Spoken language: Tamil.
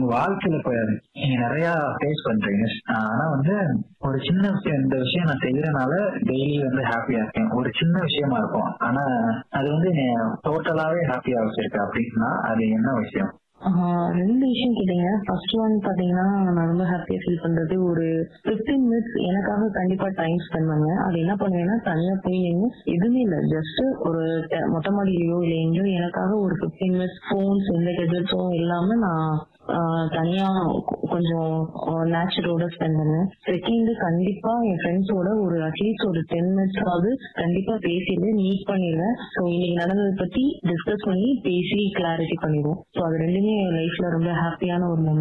வாழ்க்கையில இப்ப நீங்க நிறைய ஃபேஸ் பண்றீங்க ஆஹ் ஆனா வந்து ஒரு சின்ன விஷயம் இந்த விஷயம் நான் செய்யறதுனால டெய்லி வந்து ஹாப்பியா இருக்கேன் ஒரு சின்ன விஷயமா இருக்கும் ஆனா அது வந்து டோட்டலாவே ஹாப்பியா வச்சிருக்கு அப்படின்னா அது என்ன விஷயம் ஆஹ் ரெண்டு விஷயம் கேட்டீங்க ஃபர்ஸ்ட் ஒன் பாத்தீங்கன்னா நான் ரொம்ப ஹாப்பியா ஃபீல் பண்றது ஒரு 15 மினிட்ஸ் எனக்காக கண்டிப்பா டைம் ஸ்பெண்ட் பண்ணுவேன் அது என்ன பண்ணுவேன்னா தனியா போய் நின்னு எதுவுமே இல்ல ஜஸ்ட் ஒரு ட- மொட்டை மாடியிலயோ இல்ல எங்கேயோ எனக்காக ஒரு 15 மினிட்ஸ் போன்ஸ் எந்த கெஜெட்ஸும் இல்லாம நான் ஆஹ் தனியா கொ- கொஞ்சம் நேச்சரோட ஸ்பெண்ட் பண்ணுவேன் செகண்ட் கண்டிப்பா என் ஃப்ரெண்ட்ஸோட ஒரு அட்லீஸ்ட் ஒரு டென் மினிட்ஸ் ஆகுது கண்டிப்பா பேசிட்டு மீட் பண்ணிடுவேன் ஸோ இன்னைக்கு நடந்ததை பத்தி டிஸ்கஸ் பண்ணி பேசி கிளாரிட்டி பண்ணிடுவோம் ஸோ அது ரெண்டுமே என் லைஃப்ல ரொம்ப ஹாப்பியான ஒரு மூமெண்ட்